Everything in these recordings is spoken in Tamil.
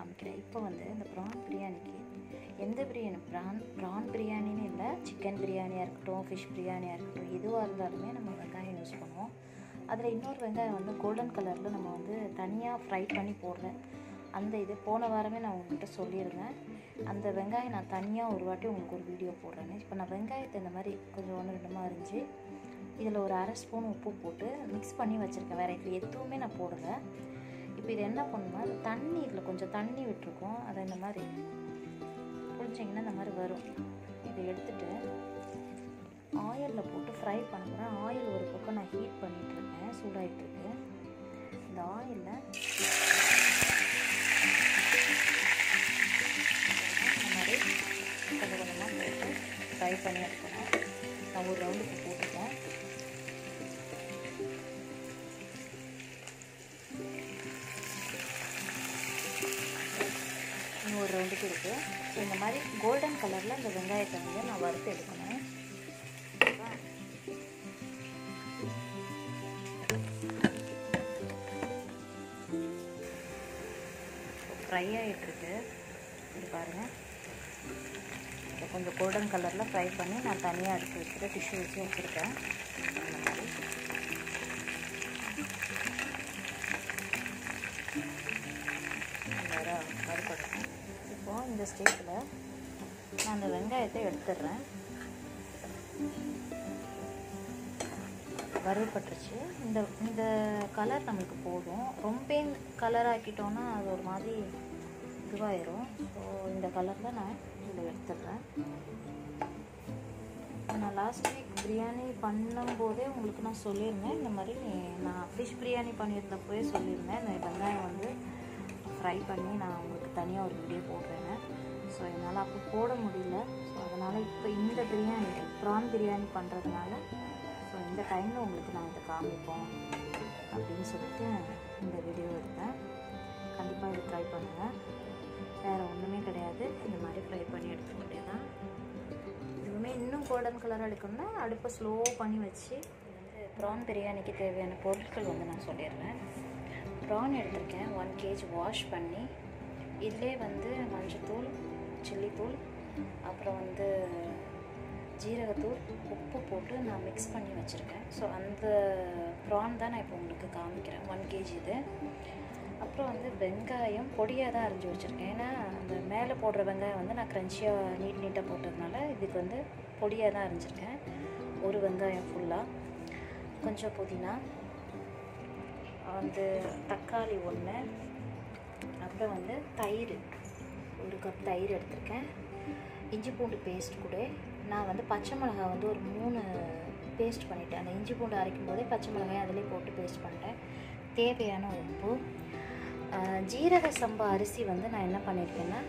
காமிக்கிறேன் இப்போ வந்து இந்த ப்ரான் பிரியாணிக்கு எந்த பிரியாணி ப்ரான் ப்ரான் பிரியாணின்னு இல்லை சிக்கன் பிரியாணியாக இருக்கட்டும் ஃபிஷ் பிரியாணியாக இருக்கட்டும் எதுவாக இருந்தாலுமே நம்ம வெங்காயம் யூஸ் பண்ணுவோம் அதில் இன்னொரு வெங்காயம் வந்து கோல்டன் கலரில் நம்ம வந்து தனியாக ஃப்ரை பண்ணி போடுறேன் அந்த இது போன வாரமே நான் உங்கள்கிட்ட சொல்லியிருந்தேன் அந்த வெங்காயம் நான் தனியாக ஒரு வாட்டி உங்களுக்கு ஒரு வீடியோ போடுறேன் இப்போ நான் வெங்காயத்தை இந்த மாதிரி கொஞ்சம் ஒன்று ரெண்டுமா இருந்துச்சு இதில் ஒரு அரை ஸ்பூன் உப்பு போட்டு மிக்ஸ் பண்ணி வச்சுருக்கேன் வேறு இப்போ எதுவுமே நான் போடலை இப்போ இது என்ன பண்ணுன்னா அது தண்ணீரில் கொஞ்சம் தண்ணி விட்டுருக்கோம் அதை இந்த மாதிரி புளிச்சிங்கன்னா இந்த மாதிரி வரும் இதை எடுத்துட்டு ஆயிலில் போட்டு ஃப்ரை பண்ணுறேன் ஆயில் ஒரு பக்கம் நான் ஹீட் பண்ணிகிட்ருக்கேன் சூடாகிட்டுருக்கு இந்த ஆயிலில் இந்த மாதிரி கொஞ்சம் கொஞ்சமாக போட்டு ஃப்ரை பண்ணி எடுக்கணும் நான் ஒரு ரவுண்டுக்கு போட்டுட்டேன் இன்னும் ஒரு ரவுண்டுக்கு இருக்குது ஸோ இந்த மாதிரி கோல்டன் கலரில் இந்த வெங்காயத்தை வந்து நான் வறுத்து எடுக்கணும் ஃப்ரை ஆகிட்டுருக்கு இது பாருங்கள் இதை கொஞ்சம் கோல்டன் கலரில் ஃப்ரை பண்ணி நான் தனியாக எடுத்து வச்சுட்டு டிஷ்யூ வச்சு வச்சுருக்கேன் அந்த மாதிரி வேறு வறுக்கணும் இப்போது இந்த ஸ்டேஜில் நான் அந்த வெங்காயத்தை எடுத்துடுறேன் வறுபட்டுருச்சு இந்த இந்த கலர் நம்மளுக்கு போதும் ரொம்ப கலர் ஆக்கிட்டோன்னா அது ஒரு மாதிரி இதுவாயிரும் ஸோ இந்த கலரில் நான் இதை எடுத்துடுறேன் நான் லாஸ்ட் வீக் பிரியாணி பண்ணும்போதே உங்களுக்கு நான் சொல்லியிருந்தேன் இந்த மாதிரி நான் ஃபிஷ் பிரியாணி பண்ணியிருந்தப்போயே சொல்லியிருந்தேன் இந்த வெங்காயம் வந்து ஃப்ரை பண்ணி நான் உங்களுக்கு தனியாக ஒரு வீடியோ போடுறேன்னு ஸோ என்னால் அப்போ போட முடியல ஸோ அதனால் இப்போ இந்த பிரியாணி ப்ரான் பிரியாணி பண்ணுறதுனால ஸோ இந்த டைமில் உங்களுக்கு நான் இதை காமிப்போம் அப்படின்னு சொல்லிட்டு இந்த வீடியோ எடுத்தேன் கண்டிப்பாக இதை ட்ரை பண்ணுங்கள் வேறு ஒன்றுமே கிடையாது இந்த மாதிரி ஃப்ரை பண்ணி எடுத்துக்க வேண்டியதான் இதுவுமே இன்னும் கோல்டன் கலர் எடுக்கணும்னா அடுப்பை ஸ்லோ பண்ணி வச்சு வந்து ப்ரான் பிரியாணிக்கு தேவையான பொருட்கள் வந்து நான் சொல்லிடுறேன் ப்ரான் எடுத்திருக்கேன் ஒன் கேஜி வாஷ் பண்ணி இதிலே வந்து மஞ்சத்தூள் சில்லித்தூள் அப்புறம் வந்து ஜீரகத்தூள் உப்பு போட்டு நான் மிக்ஸ் பண்ணி வச்சுருக்கேன் ஸோ அந்த ப்ரான் தான் நான் இப்போ உங்களுக்கு காமிக்கிறேன் ஒன் கேஜி இது அப்புறம் வந்து வெங்காயம் பொடியாக தான் அரைஞ்சி வச்சுருக்கேன் ஏன்னா அந்த மேலே போடுற வெங்காயம் வந்து நான் க்ரன்ச்சியாக நீட் நீட்டாக போட்டதுனால இதுக்கு வந்து பொடியாக தான் அரைஞ்சிருக்கேன் ஒரு வெங்காயம் ஃபுல்லாக கொஞ்சம் புதினா வந்து தக்காளி ஒன்று அப்புறம் வந்து தயிர் ஒரு கப் தயிர் எடுத்திருக்கேன் இஞ்சி பூண்டு பேஸ்ட் கூட நான் வந்து பச்சை மிளகாய் வந்து ஒரு மூணு பேஸ்ட் பண்ணிட்டேன் அந்த இஞ்சி பூண்டு அரைக்கும் போதே பச்சை மிளகாய் அதிலே போட்டு பேஸ்ட் பண்ணிட்டேன் தேவையான உப்பு ஜீரக சம்பா அரிசி வந்து நான் என்ன பண்ணியிருக்கேன்னா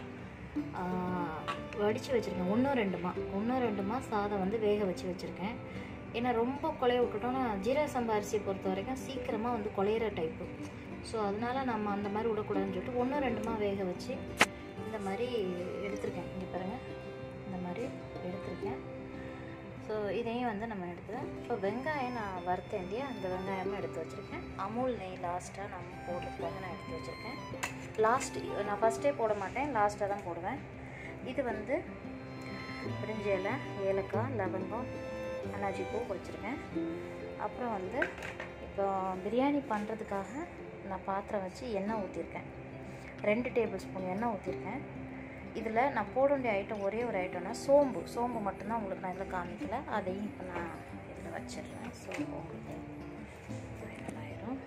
வடித்து வச்சுருக்கேன் ஒன்றும் ரெண்டுமா ஒன்றும் ரெண்டுமா சாதம் வந்து வேக வச்சு வச்சுருக்கேன் ஏன்னா ரொம்ப குழைய விட்டுட்டோன்னா ஜீரக சம்பா அரிசியை பொறுத்த வரைக்கும் சீக்கிரமாக வந்து குழையிற டைப்பு ஸோ அதனால் நம்ம அந்த மாதிரி விடக்கூடாதுன்னு சொல்லிட்டு ஒன்றும் ரெண்டுமா வேக வச்சு இந்த மாதிரி எடுத்திருக்கேன் இங்கே பாருங்கள் இந்த மாதிரி எடுத்திருக்கேன் ஸோ இதையும் வந்து நம்ம எடுத்துக்கலாம் இப்போ வெங்காயம் நான் வறுத்தேன் இல்லையா அந்த வெங்காயமும் எடுத்து வச்சுருக்கேன் அமுல் நெய் லாஸ்ட்டாக நான் போடுறதுக்காக நான் எடுத்து வச்சுருக்கேன் லாஸ்ட் நான் ஃபஸ்ட்டே போட மாட்டேன் லாஸ்ட்டாக தான் போடுவேன் இது வந்து பிரிஞ்சி இலை ஏலக்காய் லவங்கம் அன்னாச்சி பூ வச்சுருக்கேன் அப்புறம் வந்து இப்போ பிரியாணி பண்ணுறதுக்காக நான் பாத்திரம் வச்சு எண்ணெய் ஊற்றிருக்கேன் ரெண்டு டேபிள் ஸ்பூன் எண்ணெய் ஊற்றிருக்கேன் இதில் நான் போட வேண்டிய ஐட்டம் ஒரே ஒரு ஐட்டம்னா சோம்பு சோம்பு மட்டும்தான் உங்களுக்கு நான் இதில் காமிக்கல அதையும் இப்போ நான் இதில் வச்சிடுறேன் சோம்பு உங்களுக்கு ஆயிரும்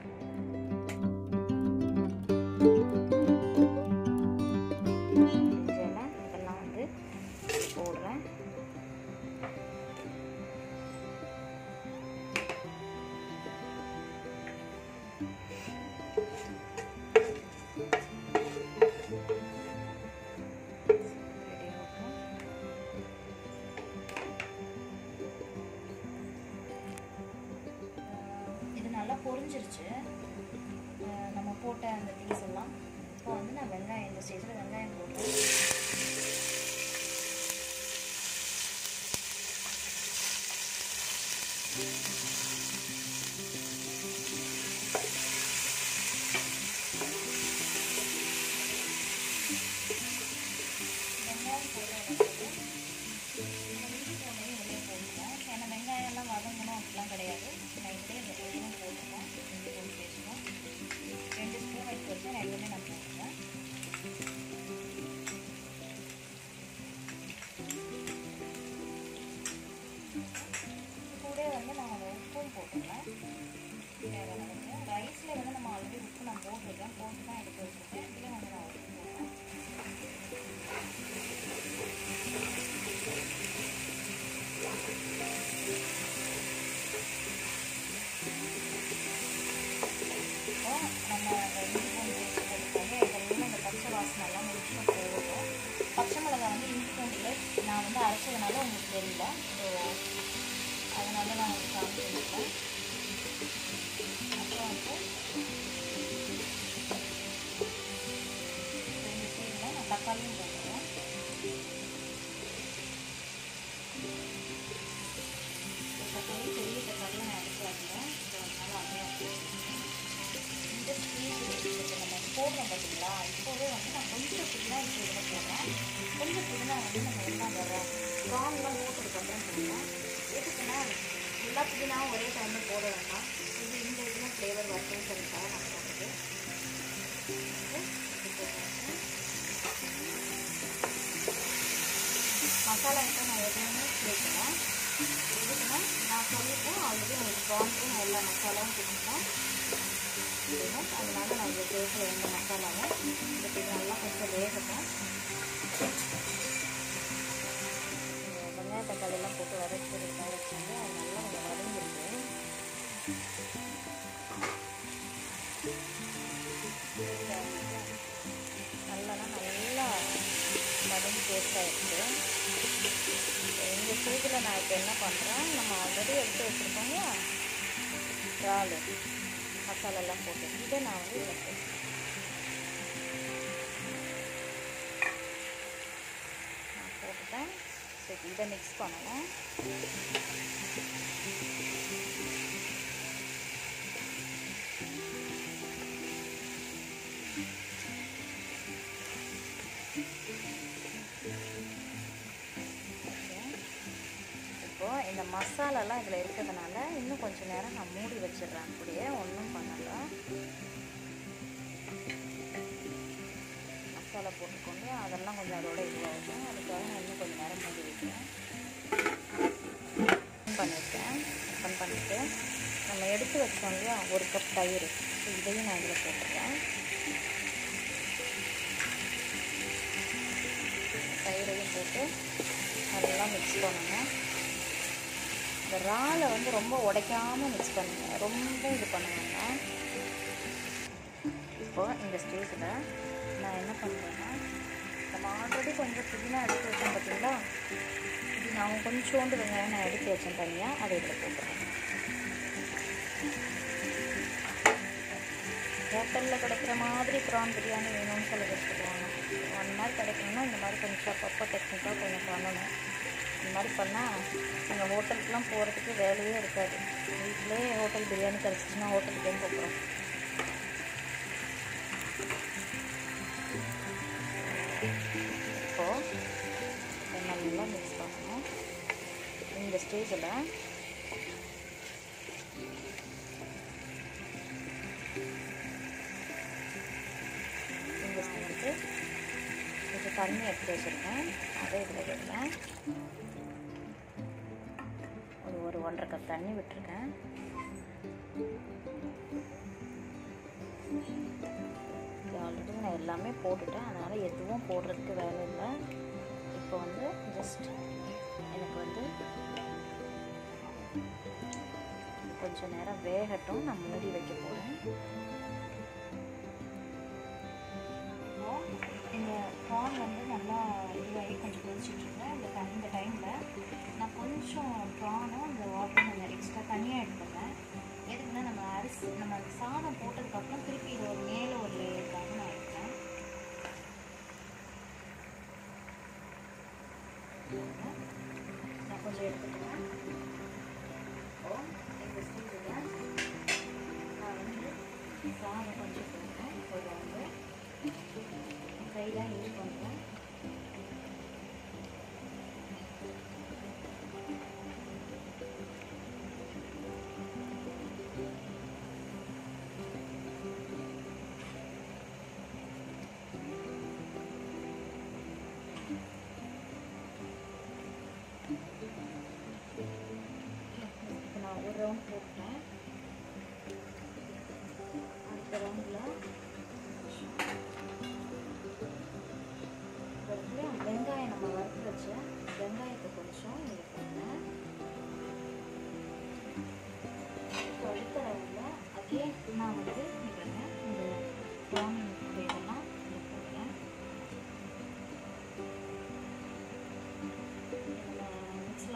இதெல்லாம் வந்து போடுறேன் பொரிஞ்சிருச்சு நம்ம போட்ட அந்த திங்ஸ் எல்லாம் இப்போ வந்து நான் வெங்காயம் இந்த ஸ்டேஜில் வெங்காயம் போடுறேன் நான் வந்து அரைச்சதுனால உங்களுக்கு தெரியல ஸோ அதனால நான் உங்களுக்கு காமிச்சிருக்கேன் அப்புறம் வந்து ரெண்டு சைடில் நான் தக்காளியும் போட்டுருவேன் தக்காளி பெரிய தக்காளியும் நான் எடுத்து வரல ஸோ அதனால அதையும் போட்டுருக்கேன் இந்த ஸ்வீட் இப்போ நம்ம போடுறோம் பார்த்தீங்களா இப்போவே வந்து நான் கொஞ்சம் புதினா இப்போ இதில் போடுறேன் கொஞ்சம் புதினா வந்து நம்ம எல்லாம் வர ப்ரான்லாம் போட்டதுக்கப்புறம் போடுவோம் எதுக்குன்னா எல்லா புதினாவும் ஒரே டைமில் போட வேண்டாம் இது இந்த இதில் ஃப்ளேவர் வரணும்னு சொல்லிட்டாங்க நான் போடுறது மசாலா ஐட்டம் நான் எதுவுமே சேர்க்கல எதுக்குன்னா நான் சொல்லிட்டேன் ஆல்ரெடி உங்களுக்கு ப்ரான்ஸும் நான் எல்லா மசாலாவும் கொடுத்துட்டேன் அதனால நான் இதில் சேர்க்கல எந்த மசாலாவும் இப்போ இது நல்லா கொஞ்சம் வேகட்டும் வெங்காய தக்காளியெல்லாம் போட்டு வதக்கிருக்கேன் வச்சாங்க அது நல்லா கொஞ்சம் வதங்கிருக்கு நல்லா நல்லா வதங்கி டேஸ்ட் ஆகிடுச்சு இந்த ஸ்டேஜில் நான் இப்போ என்ன பண்ணுறேன் நம்ம ஆல்ரெடி எடுத்து வச்சுருக்கோங்க இறால் மசாலாலாம் போட்டு இதை நான் வந்து இதில் போட்டு நான் போட்டுட்டேன் சரி இதை மிக்ஸ் பண்ணணும் இப்போது இந்த மசாலாலாம் இதில் இருக்கிறதுனால இன்னும் கொஞ்சம் நேரம் நான் மூடி வச்சிடுறேன் அப்படியே ஒன்றும் பண்ணலை மசாலா போட்டுக்கொண்டு அதெல்லாம் கொஞ்சம் அதோட இதுவாகும் அதுக்காக நான் இன்னும் கொஞ்சம் நேரம் மூடி வைக்கிறேன் பண்ணியிருக்கேன் ஓப்பன் பண்ணிவிட்டு நம்ம எடுத்து வச்சோம் இல்லையா ஒரு கப் தயிர் ஸோ இதையும் நான் இதில் போட்டுறேன் தயிரையும் போட்டு நல்லா மிக்ஸ் பண்ணணும் இந்த இறாலை வந்து ரொம்ப உடைக்காமல் மிக்ஸ் பண்ணுங்க ரொம்ப இது பண்ண வேண்டாம் இப்போ இந்த ஸ்டேஜில் நான் என்ன பண்ணுறேன்னா நம்ம ஆல்ரெடி கொஞ்சம் புதினா எடுத்து வச்சோம் பார்த்தீங்களா இது நான் கொஞ்சோண்டு வெங்காயம் நான் எடுத்து வச்சேன் தனியாக அதை இதில் போட்டுறேன் ஹோட்டலில் கிடைக்கிற மாதிரி ப்ரான் பிரியாணி வேணும்னு சொல்லி வச்சுக்குவாங்க அந்த மாதிரி கிடைக்கணும்னா இந்த மாதிரி கொஞ்சம் அப்பப்போ டெக்னிக்காக கொஞ்சம் பண்ணணும் இந்த மாதிரி பண்ணால் எங்கள் ஹோட்டலுக்குலாம் போகிறதுக்கு வேலையே இருக்காது வீட்டிலே ஹோட்டல் பிரியாணி கிடச்சிச்சின்னா ஹோட்டலுக்கே போகிறோம் இப்போது நல்லா மிக்ஸ் பண்ணணும் இந்த ஸ்டேஜில் இந்த ஸ்டேஜுக்கு கொஞ்சம் தண்ணி எடுத்து வச்சுருக்கேன் அதை இதில் விடுறேன் ஒரு ஒரு ஒன்றரை கப் தண்ணி விட்டுருக்கேன் ஆல்ரெடி நான் எல்லாமே போட்டுட்டேன் அதனால் எதுவும் போடுறதுக்கு வேலை இல்லை இப்போ வந்து ஜஸ்ட் எனக்கு வந்து கொஞ்சம் நேரம் வேகட்டும் நான் மூடி வைக்க போகிறேன் இந்த ப்ரான் வந்து நல்லா இதுவாகி கொஞ்சம் கொதிச்சுட்ருக்கேன் இந்த டைம் இந்த டைமில் நான் கொஞ்சம் ப்ரானும் இந்த வாட்டரும் கொஞ்சம் எக்ஸ்ட்ரா தனியாக எடுத்துக்கிறேன் எதுக்குன்னா நம்ம அரிசி நம்ம சாதம் போட்டதுக்கப்புறம் திருப்பி இது ஒரு மேலே ஒரு லேயருக்காக நான் எடுத்தேன் நான் கொஞ்சம் எடுத்துக்கிறேன் இப்போ இந்த ஸ்டேஜில் நான் வந்து சாதம் கொஞ்சம் போடுறேன் இப்போ இதை வந்து கை தான் யூஸ் பண்ணுறேன் இப்போ நான் ஒரு ரவுண்ட் போட்டேன் அடுத்த ரவுண்டில்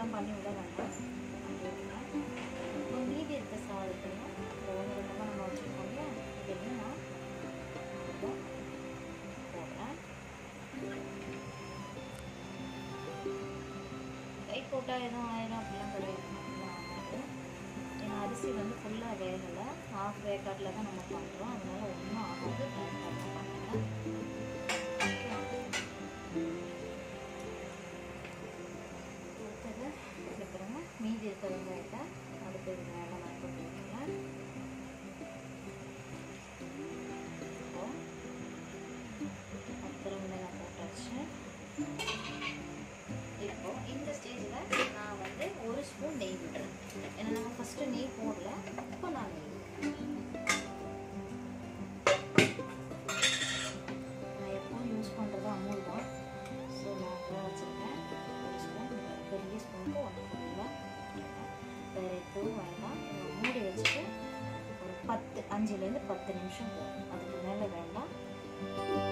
எல்லாம் பண்ணி விட வேண்டாம் அப்படியே விடுங்க. இப்போ மீதி இருக்க சாதத்தையும் இந்த ஒன்று ரெண்டுமாக நம்ம வச்சுருக்கோம் இல்லையா இதையும் நான் இப்போ போடுறேன் கை போட்டால் எதுவும் ஆயிடும் அப்படிலாம் கிடையாது அப்படிலாம் ஆகாது ஏன்னா அரிசி வந்து ஃபுல்லாக வேகலை ஹாஃப் வேக்காட்டில் தான் நம்ம பண்ணுறோம் அதனால ஒன்றும் ஆகாது கரெக்டாக பண்ணுங்கள் அடுத்தது இருக்கிறவங்க மீதி இருக்க வெங்காயத்தை அடுத்து இது மேலே நான் பண்ணிருக்கேன் இப்போ அடுத்த வெங்காயம் போட்டாச்சு இப்போ இந்த ஸ்டேஜில் நான் வந்து ஒரு ஸ்பூன் நெய் விடுறேன் ஏன்னா நம்ம ஃபஸ்ட்டு நெய் போடல இப்போ நான் நெய் நான் எப்பவும் யூஸ் பண்ணுறது அமூல் தான் ஸோ நான் அதான் வச்சுருக்கேன் ஒரு ஸ்பூன் பெரிய ஸ்பூனுக்கு ஒன்று ஸ்பூனில் வேறு எதுவும் வேண்டாம் இதை மூடி வச்சுட்டு ஒரு பத்து அஞ்சுலேருந்து பத்து நிமிஷம் போதும் அதுக்கு மேலே வேண்டாம்